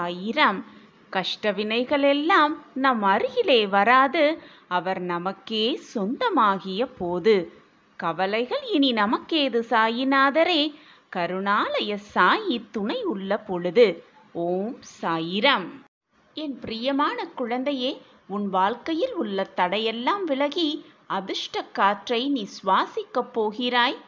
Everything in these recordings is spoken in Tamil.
சாயிராம் கஷ்ட வினைகளெல்லாம் நம் அருகிலே வராது அவர் நமக்கே சொந்தமாகிய போது கவலைகள் இனி நமக்கேது சாயிநாதரே கருணாலய சாயி துணை உள்ள பொழுது ஓம் சாயிராம் என் பிரியமான குழந்தையே உன் வாழ்க்கையில் உள்ள தடையெல்லாம் விலகி அதிர்ஷ்ட காற்றை நீ சுவாசிக்கப் போகிறாய்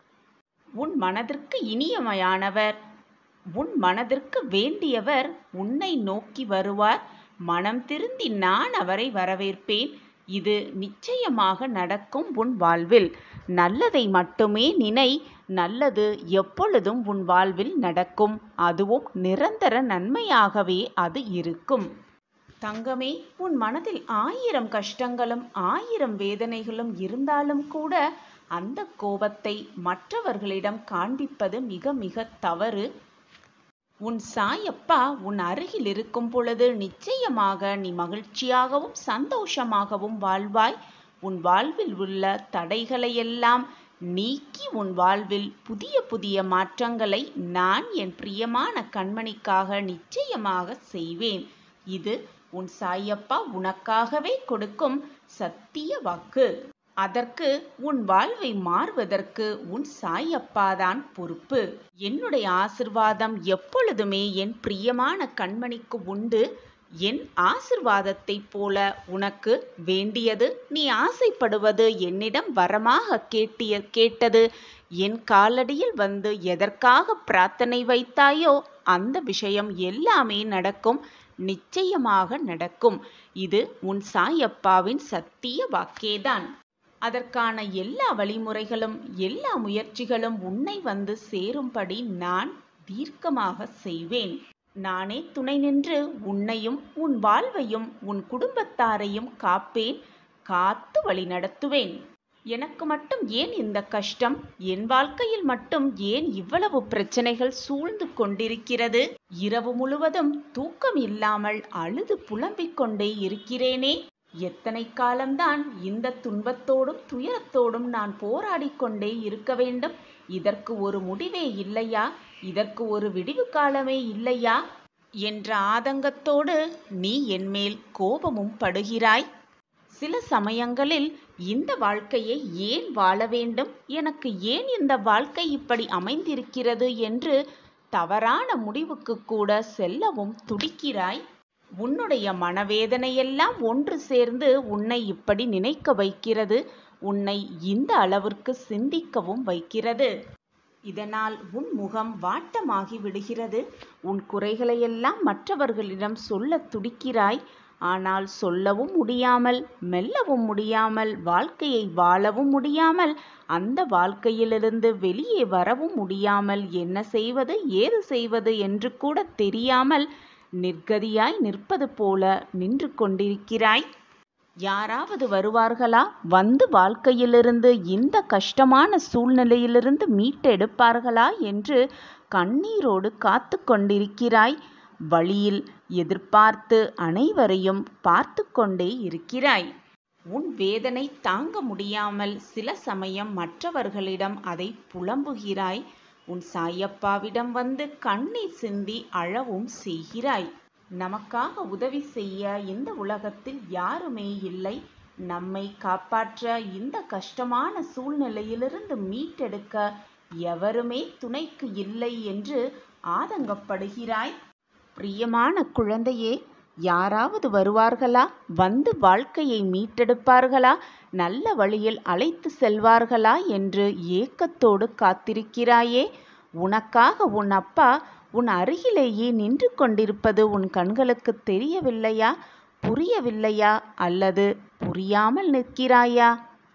உன் மனதிற்கு இனியமையானவர் உன் மனதிற்கு வேண்டியவர் உன்னை நோக்கி வருவார் மனம் திருந்தி நான் அவரை வரவேற்பேன் இது நிச்சயமாக நடக்கும் உன் வாழ்வில் நல்லதை மட்டுமே நினை நல்லது எப்பொழுதும் உன் வாழ்வில் நடக்கும் அதுவும் நிரந்தர நன்மையாகவே அது இருக்கும் தங்கமே உன் மனதில் ஆயிரம் கஷ்டங்களும் ஆயிரம் வேதனைகளும் இருந்தாலும் கூட அந்த கோபத்தை மற்றவர்களிடம் காண்பிப்பது மிக மிக தவறு உன் சாயப்பா உன் அருகில் இருக்கும் பொழுது நிச்சயமாக நீ மகிழ்ச்சியாகவும் சந்தோஷமாகவும் வாழ்வாய் உன் வாழ்வில் உள்ள தடைகளையெல்லாம் நீக்கி உன் வாழ்வில் புதிய புதிய மாற்றங்களை நான் என் பிரியமான கண்மணிக்காக நிச்சயமாக செய்வேன் இது உன் சாயப்பா உனக்காகவே கொடுக்கும் சத்திய வாக்கு அதற்கு உன் வாழ்வை மாறுவதற்கு உன் சாயப்பாதான் பொறுப்பு என்னுடைய ஆசிர்வாதம் எப்பொழுதுமே என் பிரியமான கண்மணிக்கு உண்டு என் ஆசிர்வாதத்தைப் போல உனக்கு வேண்டியது நீ ஆசைப்படுவது என்னிடம் வரமாக கேட்டிய கேட்டது என் காலடியில் வந்து எதற்காக பிரார்த்தனை வைத்தாயோ அந்த விஷயம் எல்லாமே நடக்கும் நிச்சயமாக நடக்கும் இது உன் சாயப்பாவின் சத்திய வாக்கேதான் அதற்கான எல்லா வழிமுறைகளும் எல்லா முயற்சிகளும் உன்னை வந்து சேரும்படி நான் தீர்க்கமாக செய்வேன் நானே துணை நின்று உன்னையும் உன் வாழ்வையும் உன் குடும்பத்தாரையும் காப்பேன் காத்து வழி நடத்துவேன் எனக்கு மட்டும் ஏன் இந்த கஷ்டம் என் வாழ்க்கையில் மட்டும் ஏன் இவ்வளவு பிரச்சனைகள் சூழ்ந்து கொண்டிருக்கிறது இரவு முழுவதும் தூக்கம் இல்லாமல் அழுது புலம்பிக் கொண்டே இருக்கிறேனே எத்தனை காலம்தான் இந்த துன்பத்தோடும் துயரத்தோடும் நான் போராடிக் கொண்டே இருக்க வேண்டும் இதற்கு ஒரு முடிவே இல்லையா இதற்கு ஒரு விடிவு காலமே இல்லையா என்ற ஆதங்கத்தோடு நீ என்மேல் கோபமும் படுகிறாய் சில சமயங்களில் இந்த வாழ்க்கையை ஏன் வாழ வேண்டும் எனக்கு ஏன் இந்த வாழ்க்கை இப்படி அமைந்திருக்கிறது என்று தவறான முடிவுக்கு கூட செல்லவும் துடிக்கிறாய் உன்னுடைய மனவேதனையெல்லாம் ஒன்று சேர்ந்து உன்னை இப்படி நினைக்க வைக்கிறது உன்னை இந்த அளவிற்கு சிந்திக்கவும் வைக்கிறது இதனால் உன் முகம் வாட்டமாகி விடுகிறது உன் குறைகளையெல்லாம் மற்றவர்களிடம் சொல்ல துடிக்கிறாய் ஆனால் சொல்லவும் முடியாமல் மெல்லவும் முடியாமல் வாழ்க்கையை வாழவும் முடியாமல் அந்த வாழ்க்கையிலிருந்து வெளியே வரவும் முடியாமல் என்ன செய்வது ஏது செய்வது என்று கூட தெரியாமல் நிர்கதியாய் நிற்பது போல நின்று கொண்டிருக்கிறாய் யாராவது வருவார்களா வந்து வாழ்க்கையிலிருந்து இந்த கஷ்டமான சூழ்நிலையிலிருந்து மீட்டெடுப்பார்களா என்று கண்ணீரோடு காத்து கொண்டிருக்கிறாய் வழியில் எதிர்பார்த்து அனைவரையும் பார்த்து கொண்டே இருக்கிறாய் உன் வேதனை தாங்க முடியாமல் சில சமயம் மற்றவர்களிடம் அதை புலம்புகிறாய் உன் சாயப்பாவிடம் வந்து கண்ணீர் சிந்தி அழவும் செய்கிறாய் நமக்காக உதவி செய்ய இந்த உலகத்தில் யாருமே இல்லை நம்மை காப்பாற்ற இந்த கஷ்டமான சூழ்நிலையிலிருந்து மீட்டெடுக்க எவருமே துணைக்கு இல்லை என்று ஆதங்கப்படுகிறாய் பிரியமான குழந்தையே யாராவது வருவார்களா வந்து வாழ்க்கையை மீட்டெடுப்பார்களா நல்ல வழியில் அழைத்து செல்வார்களா என்று ஏக்கத்தோடு காத்திருக்கிறாயே உனக்காக உன் அப்பா உன் அருகிலேயே நின்று கொண்டிருப்பது உன் கண்களுக்கு தெரியவில்லையா புரியவில்லையா அல்லது புரியாமல் நிற்கிறாயா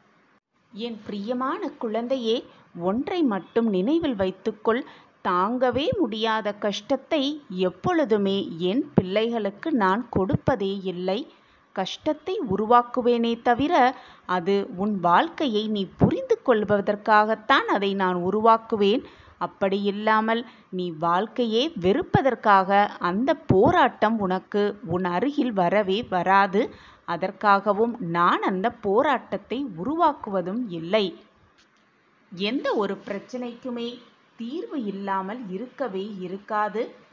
என் பிரியமான குழந்தையே ஒன்றை மட்டும் நினைவில் வைத்துக்கொள் தாங்கவே முடியாத கஷ்டத்தை எப்பொழுதுமே என் பிள்ளைகளுக்கு நான் கொடுப்பதே இல்லை கஷ்டத்தை உருவாக்குவேனே தவிர அது உன் வாழ்க்கையை நீ புரிந்து கொள்வதற்காகத்தான் அதை நான் உருவாக்குவேன் அப்படி இல்லாமல் நீ வாழ்க்கையே வெறுப்பதற்காக அந்த போராட்டம் உனக்கு உன் அருகில் வரவே வராது அதற்காகவும் நான் அந்த போராட்டத்தை உருவாக்குவதும் இல்லை எந்த ஒரு பிரச்சனைக்குமே தீர்வு இல்லாமல் இருக்கவே இருக்காது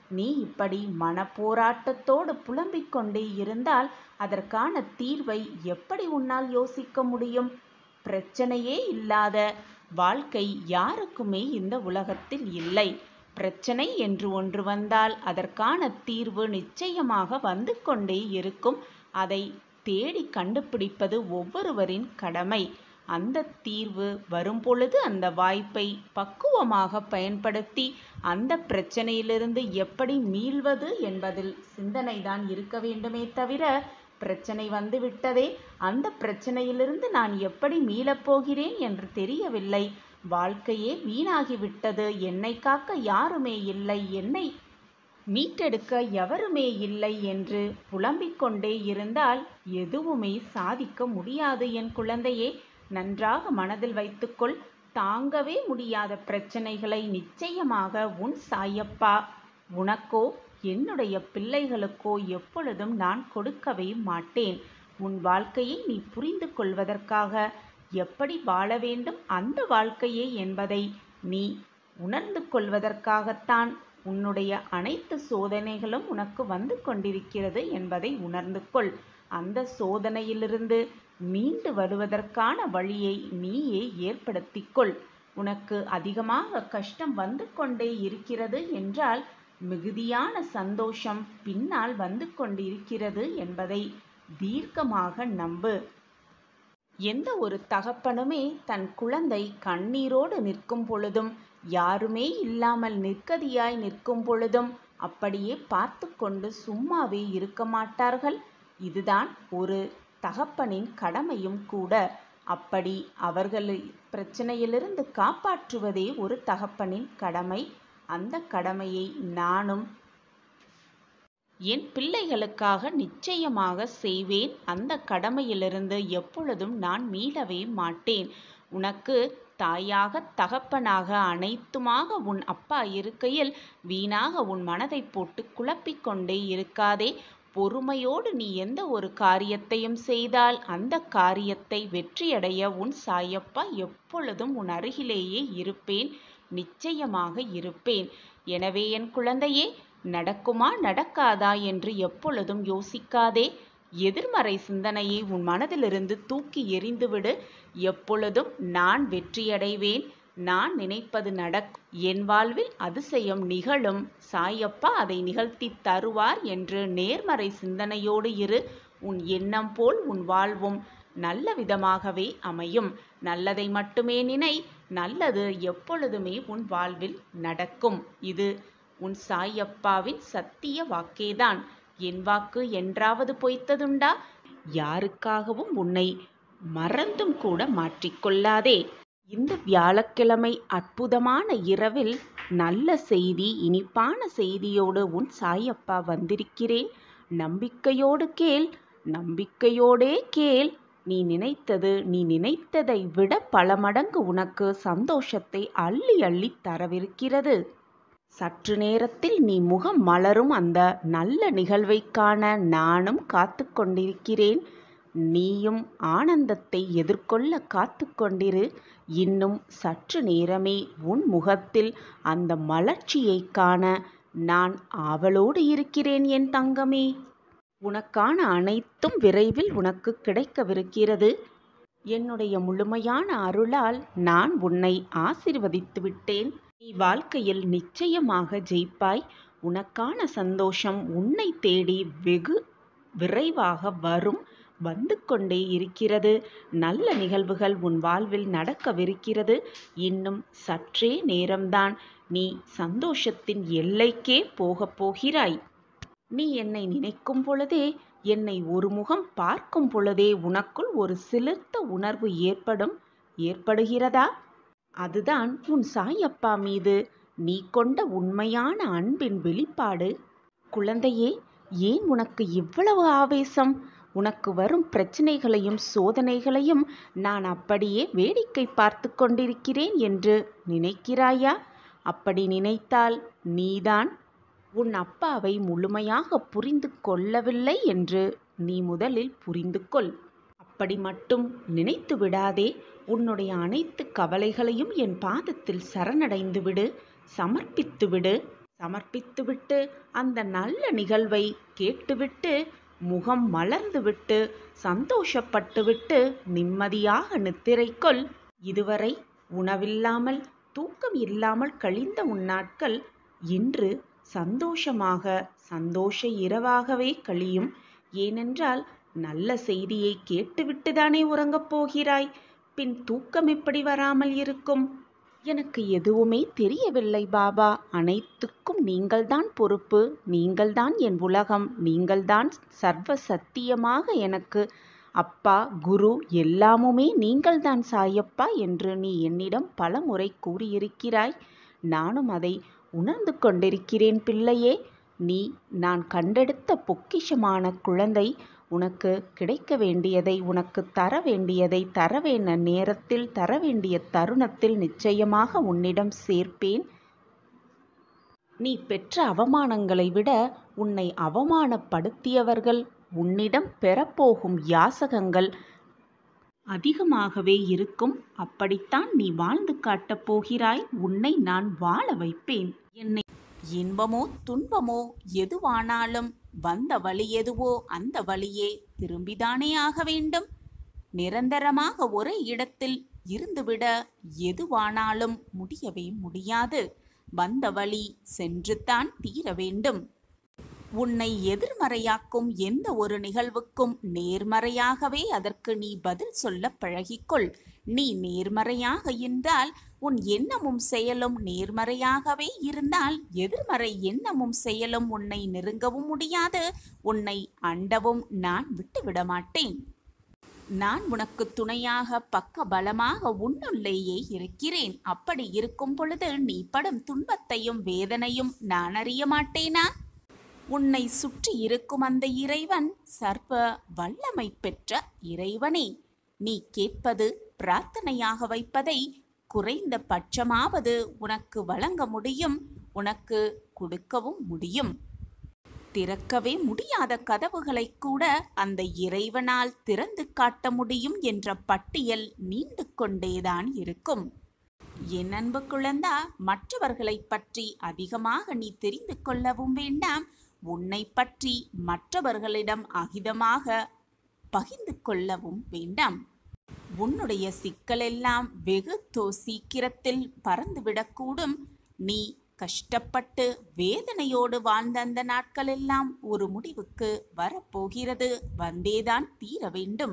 நீ இப்படி மனப்போராட்டத்தோடு புலம்பிக் கொண்டே இருந்தால் அதற்கான தீர்வை எப்படி உன்னால் யோசிக்க முடியும் பிரச்சனையே இல்லாத வாழ்க்கை யாருக்குமே இந்த உலகத்தில் இல்லை பிரச்சனை என்று ஒன்று வந்தால் அதற்கான தீர்வு நிச்சயமாக வந்து கொண்டே இருக்கும் அதை தேடி கண்டுபிடிப்பது ஒவ்வொருவரின் கடமை அந்த தீர்வு வரும்பொழுது அந்த வாய்ப்பை பக்குவமாக பயன்படுத்தி அந்த பிரச்சனையிலிருந்து எப்படி மீள்வது என்பதில் சிந்தனைதான் இருக்க வேண்டுமே தவிர பிரச்சனை வந்து விட்டதே அந்த பிரச்சனையிலிருந்து நான் எப்படி மீளப் போகிறேன் என்று தெரியவில்லை வாழ்க்கையே வீணாகிவிட்டது என்னை காக்க யாருமே இல்லை என்னை மீட்டெடுக்க எவருமே இல்லை என்று புலம்பிக் கொண்டே இருந்தால் எதுவுமே சாதிக்க முடியாது என் குழந்தையே நன்றாக மனதில் வைத்துக்கொள் தாங்கவே முடியாத பிரச்சனைகளை நிச்சயமாக உன் சாயப்பா உனக்கோ என்னுடைய பிள்ளைகளுக்கோ எப்பொழுதும் நான் கொடுக்கவே மாட்டேன் உன் வாழ்க்கையை நீ புரிந்து கொள்வதற்காக எப்படி வாழ வேண்டும் அந்த வாழ்க்கையே என்பதை நீ உணர்ந்து கொள்வதற்காகத்தான் உன்னுடைய அனைத்து சோதனைகளும் உனக்கு வந்து கொண்டிருக்கிறது என்பதை உணர்ந்து கொள் அந்த சோதனையிலிருந்து மீண்டு வருவதற்கான வழியை நீயே ஏற்படுத்திக்கொள் உனக்கு அதிகமாக கஷ்டம் வந்து கொண்டே இருக்கிறது என்றால் மிகுதியான சந்தோஷம் பின்னால் வந்து கொண்டிருக்கிறது என்பதை தீர்க்கமாக நம்பு எந்த ஒரு தகப்பனுமே தன் குழந்தை கண்ணீரோடு நிற்கும் பொழுதும் யாருமே இல்லாமல் நிற்கதியாய் நிற்கும் பொழுதும் அப்படியே பார்த்து கொண்டு சும்மாவே இருக்க மாட்டார்கள் இதுதான் ஒரு தகப்பனின் கடமையும் கூட அப்படி அவர்களை பிரச்சனையிலிருந்து காப்பாற்றுவதே ஒரு தகப்பனின் கடமை அந்த கடமையை நானும் என் பிள்ளைகளுக்காக நிச்சயமாக செய்வேன் அந்த கடமையிலிருந்து எப்பொழுதும் நான் மீளவே மாட்டேன் உனக்கு தாயாக தகப்பனாக அனைத்துமாக உன் அப்பா இருக்கையில் வீணாக உன் மனதை போட்டு குழப்பிக் கொண்டே இருக்காதே பொறுமையோடு நீ எந்த ஒரு காரியத்தையும் செய்தால் அந்த காரியத்தை வெற்றியடைய உன் சாயப்பா எப்பொழுதும் உன் அருகிலேயே இருப்பேன் நிச்சயமாக இருப்பேன் எனவே என் குழந்தையே நடக்குமா நடக்காதா என்று எப்பொழுதும் யோசிக்காதே எதிர்மறை சிந்தனையை உன் மனதிலிருந்து தூக்கி எறிந்துவிடு எப்பொழுதும் நான் வெற்றியடைவேன் நான் நினைப்பது நடக்கும் என் வாழ்வில் அதிசயம் நிகழும் சாயப்பா அதை நிகழ்த்தி தருவார் என்று நேர்மறை சிந்தனையோடு இரு உன் எண்ணம் போல் உன் வாழ்வும் நல்ல விதமாகவே அமையும் நல்லதை மட்டுமே நினை நல்லது எப்பொழுதுமே உன் வாழ்வில் நடக்கும் இது உன் சாயப்பாவின் சத்திய வாக்கேதான் என் வாக்கு என்றாவது பொய்த்ததுண்டா யாருக்காகவும் உன்னை மறந்தும் கூட மாற்றிக்கொள்ளாதே இந்த வியாழக்கிழமை அற்புதமான இரவில் நல்ல செய்தி இனிப்பான செய்தியோடு உன் சாயப்பா வந்திருக்கிறேன் நம்பிக்கையோடு கேள் நம்பிக்கையோடே கேள் நீ நினைத்தது நீ நினைத்ததை விட பல மடங்கு உனக்கு சந்தோஷத்தை அள்ளி அள்ளி தரவிருக்கிறது சற்று நேரத்தில் நீ முகம் மலரும் அந்த நல்ல நிகழ்வை காண நானும் காத்து கொண்டிருக்கிறேன் நீயும் ஆனந்தத்தை எதிர்கொள்ள காத்து கொண்டிரு இன்னும் சற்று நேரமே உன் முகத்தில் அந்த மலர்ச்சியை காண நான் ஆவலோடு இருக்கிறேன் என் தங்கமே உனக்கான அனைத்தும் விரைவில் உனக்கு கிடைக்கவிருக்கிறது என்னுடைய முழுமையான அருளால் நான் உன்னை ஆசிர்வதித்து விட்டேன் நீ வாழ்க்கையில் நிச்சயமாக ஜெயிப்பாய் உனக்கான சந்தோஷம் உன்னை தேடி வெகு விரைவாக வரும் வந்து கொண்டே இருக்கிறது நல்ல நிகழ்வுகள் உன் வாழ்வில் நடக்கவிருக்கிறது இன்னும் சற்றே நேரம்தான் நீ சந்தோஷத்தின் எல்லைக்கே போகப் போகிறாய் நீ என்னை நினைக்கும் பொழுதே என்னை ஒரு முகம் பார்க்கும் பொழுதே உனக்குள் ஒரு சிலிர்த்த உணர்வு ஏற்படும் ஏற்படுகிறதா அதுதான் உன் சாயப்பா மீது நீ கொண்ட உண்மையான அன்பின் வெளிப்பாடு குழந்தையே ஏன் உனக்கு இவ்வளவு ஆவேசம் உனக்கு வரும் பிரச்சனைகளையும் சோதனைகளையும் நான் அப்படியே வேடிக்கை பார்த்து கொண்டிருக்கிறேன் என்று நினைக்கிறாயா அப்படி நினைத்தால் நீதான் உன் அப்பாவை முழுமையாக புரிந்து கொள்ளவில்லை என்று நீ முதலில் புரிந்து கொள் அப்படி மட்டும் நினைத்து விடாதே உன்னுடைய அனைத்து கவலைகளையும் என் பாதத்தில் சரணடைந்து விடு சமர்ப்பித்து விடு சமர்ப்பித்துவிட்டு அந்த நல்ல நிகழ்வை கேட்டுவிட்டு முகம் மலர்ந்துவிட்டு சந்தோஷப்பட்டுவிட்டு நிம்மதியாக நித்திரைக்குள் இதுவரை உணவில்லாமல் தூக்கம் இல்லாமல் கழிந்த உன் நாட்கள் இன்று சந்தோஷமாக சந்தோஷ இரவாகவே கழியும் ஏனென்றால் நல்ல செய்தியை கேட்டுவிட்டுதானே உறங்கப் போகிறாய் பின் தூக்கம் எப்படி வராமல் இருக்கும் எனக்கு எதுவுமே தெரியவில்லை பாபா அனைத்துக்கும் நீங்கள்தான் பொறுப்பு நீங்கள்தான் என் உலகம் நீங்கள்தான் சர்வ சத்தியமாக எனக்கு அப்பா குரு எல்லாமுமே நீங்கள்தான் சாயப்பா என்று நீ என்னிடம் பல முறை கூறியிருக்கிறாய் நானும் அதை உணர்ந்து கொண்டிருக்கிறேன் பிள்ளையே நீ நான் கண்டெடுத்த பொக்கிஷமான குழந்தை உனக்கு கிடைக்க வேண்டியதை உனக்கு தர வேண்டியதை தர வேண்ட நேரத்தில் தர வேண்டிய தருணத்தில் நிச்சயமாக உன்னிடம் சேர்ப்பேன் நீ பெற்ற அவமானங்களை விட உன்னை அவமானப்படுத்தியவர்கள் உன்னிடம் பெறப்போகும் யாசகங்கள் அதிகமாகவே இருக்கும் அப்படித்தான் நீ வாழ்ந்து காட்டப் போகிறாய் உன்னை நான் வாழ வைப்பேன் என்னை இன்பமோ துன்பமோ எதுவானாலும் வந்த வழி எதுவோ அந்த வழியே திரும்பிதானே ஆக வேண்டும் நிரந்தரமாக ஒரே இடத்தில் இருந்துவிட எதுவானாலும் முடியவே முடியாது வந்த வழி சென்றுத்தான் தீர வேண்டும் உன்னை எதிர்மறையாக்கும் எந்த ஒரு நிகழ்வுக்கும் நேர்மறையாகவே அதற்கு நீ பதில் சொல்ல பழகிக்கொள் நீ நேர்மறையாக இருந்தால் உன் எண்ணமும் செயலும் நேர்மறையாகவே இருந்தால் எதிர்மறை எண்ணமும் செயலும் உன்னை நெருங்கவும் முடியாது உன்னை அண்டவும் நான் விட்டுவிட மாட்டேன் நான் உனக்கு துணையாக பக்க பலமாக உன்னுள்ளேயே இருக்கிறேன் அப்படி இருக்கும் பொழுது நீ படும் துன்பத்தையும் வேதனையும் நான் அறிய மாட்டேனா உன்னை சுற்றி இருக்கும் அந்த இறைவன் சர்வ வல்லமை பெற்ற இறைவனே நீ கேட்பது பிரார்த்தனையாக வைப்பதை குறைந்த பட்சமாவது உனக்கு வழங்க முடியும் உனக்கு கொடுக்கவும் முடியும் திறக்கவே முடியாத கதவுகளை கூட அந்த இறைவனால் திறந்து காட்ட முடியும் என்ற பட்டியல் நீண்டு கொண்டேதான் இருக்கும் என் அன்பு குழந்தா மற்றவர்களைப் பற்றி அதிகமாக நீ தெரிந்து கொள்ளவும் வேண்டாம் உன்னை பற்றி மற்றவர்களிடம் அகிதமாக பகிர்ந்து கொள்ளவும் வேண்டாம் உன்னுடைய சிக்கலெல்லாம் வெகு தோ சீக்கிரத்தில் பறந்துவிடக்கூடும் நீ கஷ்டப்பட்டு வேதனையோடு வாழ்ந்த அந்த நாட்களெல்லாம் ஒரு முடிவுக்கு வரப்போகிறது வந்தேதான் தீர வேண்டும்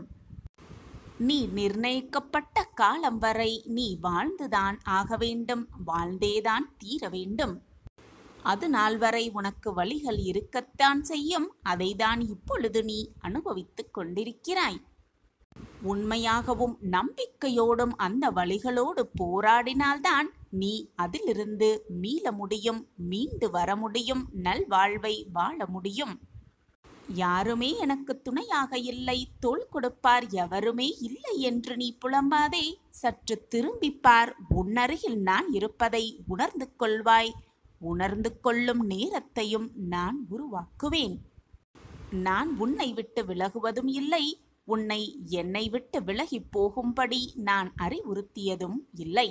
நீ நிர்ணயிக்கப்பட்ட காலம் வரை நீ வாழ்ந்துதான் ஆக வேண்டும் வாழ்ந்தேதான் தீர வேண்டும் அது நாள் வரை உனக்கு வழிகள் இருக்கத்தான் செய்யும் அதைதான் இப்பொழுது நீ அனுபவித்துக் கொண்டிருக்கிறாய் உண்மையாகவும் நம்பிக்கையோடும் அந்த வழிகளோடு போராடினால்தான் நீ அதிலிருந்து மீள முடியும் மீண்டு வர முடியும் நல்வாழ்வை வாழ முடியும் யாருமே எனக்கு துணையாக இல்லை தோள் கொடுப்பார் எவருமே இல்லை என்று நீ புலம்பாதே சற்று திரும்பிப் பார் உன்னருகில் நான் இருப்பதை உணர்ந்து கொள்வாய் உணர்ந்து கொள்ளும் நேரத்தையும் நான் உருவாக்குவேன் நான் உன்னை விட்டு விலகுவதும் இல்லை உன்னை என்னை விட்டு விலகி போகும்படி நான் அறிவுறுத்தியதும் இல்லை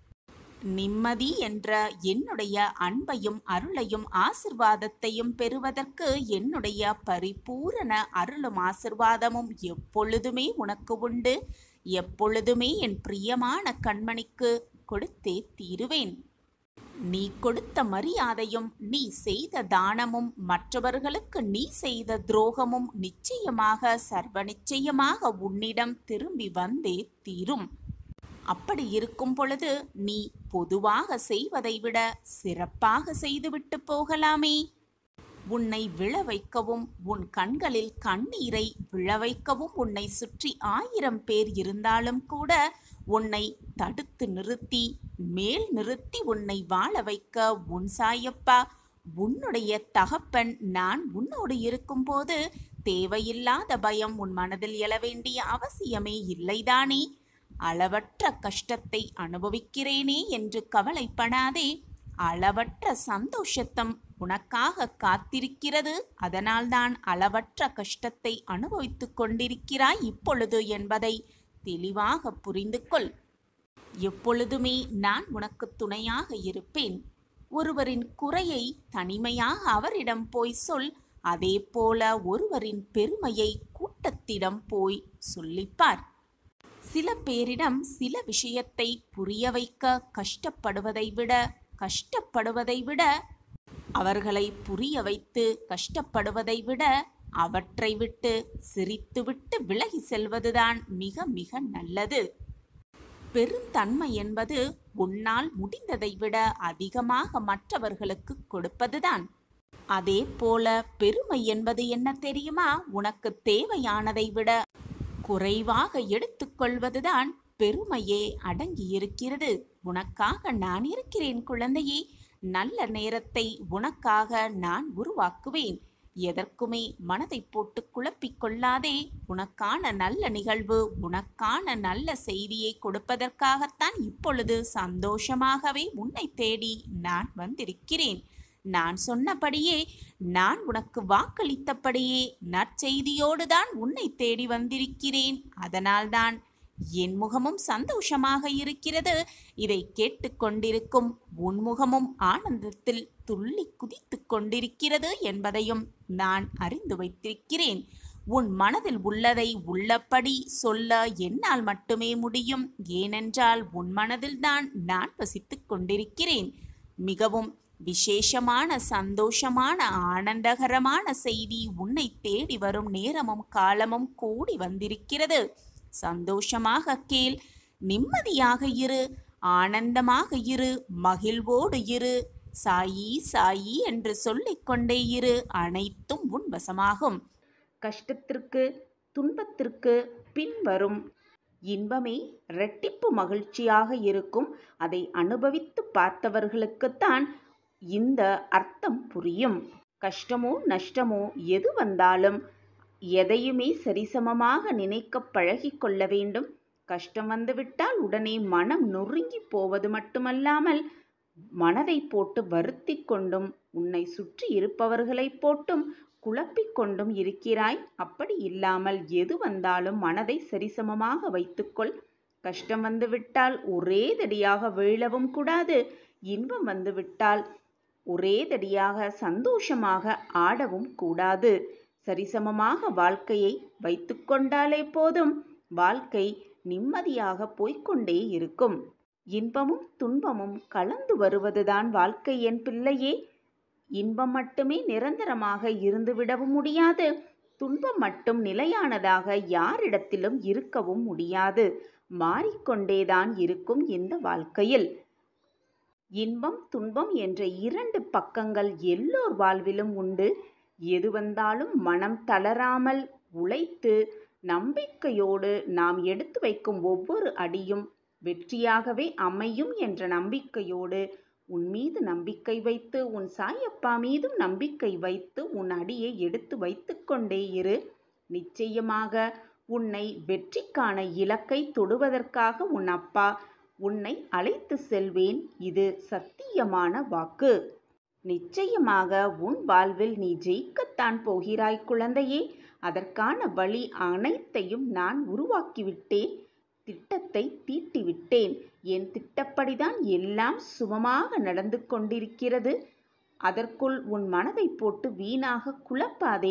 நிம்மதி என்ற என்னுடைய அன்பையும் அருளையும் ஆசிர்வாதத்தையும் பெறுவதற்கு என்னுடைய பரிபூரண அருளும் ஆசிர்வாதமும் எப்பொழுதுமே உனக்கு உண்டு எப்பொழுதுமே என் பிரியமான கண்மணிக்கு கொடுத்தே தீருவேன் நீ கொடுத்த மரியாதையும் நீ செய்த தானமும் மற்றவர்களுக்கு நீ செய்த துரோகமும் நிச்சயமாக சர்வ நிச்சயமாக உன்னிடம் திரும்பி வந்தே தீரும் அப்படி இருக்கும் பொழுது நீ பொதுவாக செய்வதை விட சிறப்பாக செய்துவிட்டு போகலாமே உன்னை விழ வைக்கவும் உன் கண்களில் கண்ணீரை விழ வைக்கவும் உன்னை சுற்றி ஆயிரம் பேர் இருந்தாலும் கூட உன்னை தடுத்து நிறுத்தி மேல் நிறுத்தி உன்னை வாழ வைக்க உன் சாயப்பா உன்னுடைய தகப்பன் நான் உன்னோடு இருக்கும்போது தேவையில்லாத பயம் உன் மனதில் எழ வேண்டிய அவசியமே இல்லைதானே அளவற்ற கஷ்டத்தை அனுபவிக்கிறேனே என்று கவலைப்படாதே அளவற்ற சந்தோஷத்தம் உனக்காக காத்திருக்கிறது அதனால்தான் அளவற்ற கஷ்டத்தை அனுபவித்துக் கொண்டிருக்கிறாய் இப்பொழுது என்பதை தெளிவாக புரிந்து கொள் எப்பொழுதுமே நான் உனக்கு துணையாக இருப்பேன் ஒருவரின் குறையை தனிமையாக அவரிடம் போய் சொல் அதே போல ஒருவரின் பெருமையை கூட்டத்திடம் போய் சொல்லிப்பார் சில பேரிடம் சில விஷயத்தை புரிய வைக்க கஷ்டப்படுவதை விட கஷ்டப்படுவதை விட அவர்களை புரிய வைத்து கஷ்டப்படுவதை விட அவற்றை விட்டு சிரித்துவிட்டு விலகி செல்வதுதான் மிக மிக நல்லது பெருந்தன்மை என்பது உன்னால் முடிந்ததை விட அதிகமாக மற்றவர்களுக்கு கொடுப்பதுதான் அதே போல பெருமை என்பது என்ன தெரியுமா உனக்கு தேவையானதை விட குறைவாக எடுத்துக்கொள்வதுதான் பெருமையே அடங்கியிருக்கிறது உனக்காக நான் இருக்கிறேன் குழந்தையே நல்ல நேரத்தை உனக்காக நான் உருவாக்குவேன் எதற்குமே மனதை போட்டு குழப்பிக் கொள்ளாதே உனக்கான நல்ல நிகழ்வு உனக்கான நல்ல செய்தியை கொடுப்பதற்காகத்தான் இப்பொழுது சந்தோஷமாகவே உன்னை தேடி நான் வந்திருக்கிறேன் நான் சொன்னபடியே நான் உனக்கு வாக்களித்தபடியே நற்செய்தியோடு தான் உன்னை தேடி வந்திருக்கிறேன் அதனால்தான் என் முகமும் சந்தோஷமாக இருக்கிறது இதை கேட்டுக்கொண்டிருக்கும் உன் முகமும் ஆனந்தத்தில் துள்ளி குதித்துக் கொண்டிருக்கிறது என்பதையும் நான் அறிந்து வைத்திருக்கிறேன் உன் மனதில் உள்ளதை உள்ளபடி சொல்ல என்னால் மட்டுமே முடியும் ஏனென்றால் உன் மனதில்தான் நான் வசித்துக் கொண்டிருக்கிறேன் மிகவும் விசேஷமான சந்தோஷமான ஆனந்தகரமான செய்தி உன்னை தேடி வரும் நேரமும் காலமும் கூடி வந்திருக்கிறது சந்தோஷமாக கேள் நிம்மதியாக இரு ஆனந்தமாக இரு மகிழ்வோடு இரு சாயி சாயி என்று சொல்லிக்கொண்டே இரு அனைத்தும் உன் வசமாகும் கஷ்டத்திற்கு துன்பத்திற்கு பின்வரும் இன்பமே இரட்டிப்பு மகிழ்ச்சியாக இருக்கும் அதை அனுபவித்து பார்த்தவர்களுக்குத்தான் இந்த அர்த்தம் புரியும் கஷ்டமோ நஷ்டமோ எது வந்தாலும் எதையுமே சரிசமமாக நினைக்க பழகிக் கொள்ள வேண்டும் கஷ்டம் வந்துவிட்டால் உடனே மனம் நொறுங்கி போவது மட்டுமல்லாமல் மனதை போட்டு வருத்தி கொண்டும் உன்னை சுற்றி இருப்பவர்களை போட்டும் குழப்பிக் கொண்டும் இருக்கிறாய் அப்படி இல்லாமல் எது வந்தாலும் மனதை சரிசமமாக வைத்துக்கொள் கஷ்டம் வந்துவிட்டால் ஒரே தடியாக வீழவும் கூடாது இன்பம் வந்துவிட்டால் ஒரே தடியாக சந்தோஷமாக ஆடவும் கூடாது சரிசமமாக வாழ்க்கையை வைத்துக்கொண்டாலே போதும் வாழ்க்கை நிம்மதியாக போய்க்கொண்டே இருக்கும் இன்பமும் துன்பமும் கலந்து வருவதுதான் வாழ்க்கை என் பிள்ளையே இன்பம் மட்டுமே நிரந்தரமாக இருந்துவிடவும் முடியாது துன்பம் மட்டும் நிலையானதாக யாரிடத்திலும் இருக்கவும் முடியாது மாறிக்கொண்டேதான் இருக்கும் இந்த வாழ்க்கையில் இன்பம் துன்பம் என்ற இரண்டு பக்கங்கள் எல்லோர் வாழ்விலும் உண்டு எது வந்தாலும் மனம் தளராமல் உழைத்து நம்பிக்கையோடு நாம் எடுத்து வைக்கும் ஒவ்வொரு அடியும் வெற்றியாகவே அமையும் என்ற நம்பிக்கையோடு உன் மீது நம்பிக்கை வைத்து உன் சாயப்பா மீதும் நம்பிக்கை வைத்து உன் அடியை எடுத்து வைத்துக்கொண்டே இரு நிச்சயமாக உன்னை வெற்றிக்கான இலக்கை தொடுவதற்காக உன் அப்பா உன்னை அழைத்து செல்வேன் இது சத்தியமான வாக்கு நிச்சயமாக உன் வாழ்வில் நீ ஜெயிக்கத்தான் போகிறாய் குழந்தையே அதற்கான வழி அனைத்தையும் நான் உருவாக்கிவிட்டேன் திட்டத்தை தீட்டிவிட்டேன் என் திட்டப்படிதான் எல்லாம் சுமமாக நடந்து கொண்டிருக்கிறது அதற்குள் உன் மனதை போட்டு வீணாக குழப்பாதே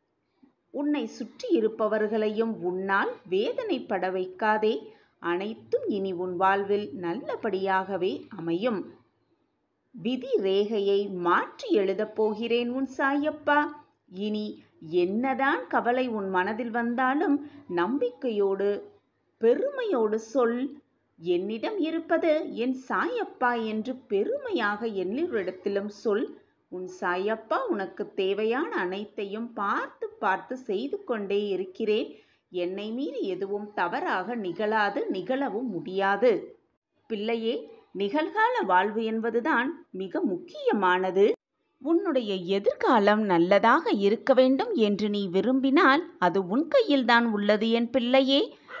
உன்னை சுற்றி இருப்பவர்களையும் உன்னால் வேதனைப்பட வைக்காதே அனைத்தும் இனி உன் வாழ்வில் நல்லபடியாகவே அமையும் விதி ரேகையை மாற்றி எழுதப் போகிறேன் உன் சாயப்பா இனி என்னதான் கவலை உன் மனதில் வந்தாலும் நம்பிக்கையோடு பெருமையோடு சொல் என்னிடம் இருப்பது என் சாயப்பா என்று பெருமையாக எல்லோரிடத்திலும் சொல் உன் சாயப்பா உனக்கு தேவையான அனைத்தையும் பார்த்து பார்த்து செய்து கொண்டே இருக்கிறேன் என்னை மீறி எதுவும் தவறாக நிகழாது நிகழவும் முடியாது பிள்ளையே நிகழ்கால வாழ்வு என்பதுதான் மிக முக்கியமானது உன்னுடைய எதிர்காலம் நல்லதாக இருக்க வேண்டும் என்று நீ விரும்பினால் அது உன் கையில்தான் உள்ளது என் பிள்ளையே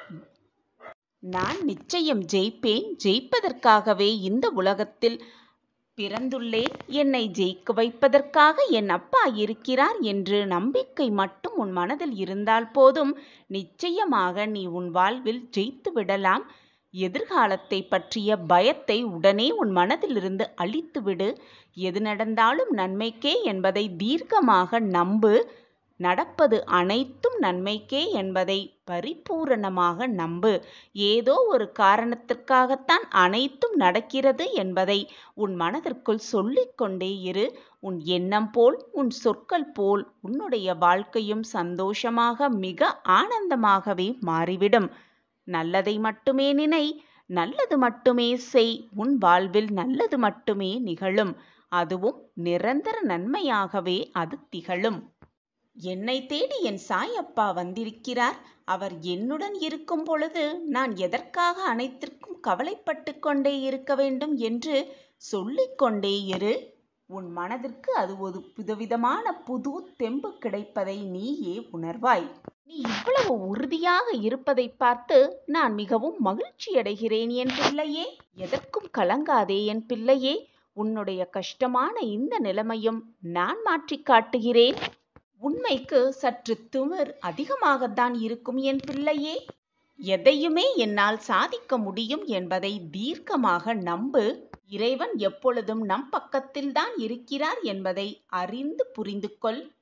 நான் நிச்சயம் ஜெயிப்பேன் ஜெயிப்பதற்காகவே இந்த உலகத்தில் பிறந்துள்ளேன் என்னை ஜெயிக்க வைப்பதற்காக என் அப்பா இருக்கிறார் என்று நம்பிக்கை மட்டும் உன் மனதில் இருந்தால் போதும் நிச்சயமாக நீ உன் வாழ்வில் ஜெயித்து விடலாம் எதிர்காலத்தை பற்றிய பயத்தை உடனே உன் மனதிலிருந்து அழித்துவிடு எது நடந்தாலும் நன்மைக்கே என்பதை தீர்க்கமாக நம்பு நடப்பது அனைத்தும் நன்மைக்கே என்பதை பரிபூரணமாக நம்பு ஏதோ ஒரு காரணத்திற்காகத்தான் அனைத்தும் நடக்கிறது என்பதை உன் மனதிற்குள் சொல்லிக்கொண்டே இரு உன் எண்ணம் போல் உன் சொற்கள் போல் உன்னுடைய வாழ்க்கையும் சந்தோஷமாக மிக ஆனந்தமாகவே மாறிவிடும் நல்லதை மட்டுமே நினை நல்லது மட்டுமே செய் உன் வாழ்வில் நல்லது மட்டுமே நிகழும் அதுவும் நிரந்தர நன்மையாகவே அது திகழும் என்னை தேடி என் சாயப்பா வந்திருக்கிறார் அவர் என்னுடன் இருக்கும் பொழுது நான் எதற்காக அனைத்திற்கும் கவலைப்பட்டு கொண்டே இருக்க வேண்டும் என்று சொல்லிக்கொண்டே இரு உன் மனதிற்கு அது ஒரு புதுவிதமான புது தெம்பு கிடைப்பதை நீயே உணர்வாய் நீ இவ்வளவு உறுதியாக இருப்பதை பார்த்து நான் மிகவும் மகிழ்ச்சி அடைகிறேன் என் பிள்ளையே எதற்கும் கலங்காதே என் பிள்ளையே உன்னுடைய கஷ்டமான இந்த நிலைமையும் நான் மாற்றிக் காட்டுகிறேன் உண்மைக்கு சற்று திமிர் அதிகமாகத்தான் இருக்கும் என் பிள்ளையே எதையுமே என்னால் சாதிக்க முடியும் என்பதை தீர்க்கமாக நம்பு இறைவன் எப்பொழுதும் நம் பக்கத்தில்தான் இருக்கிறார் என்பதை அறிந்து புரிந்து கொள்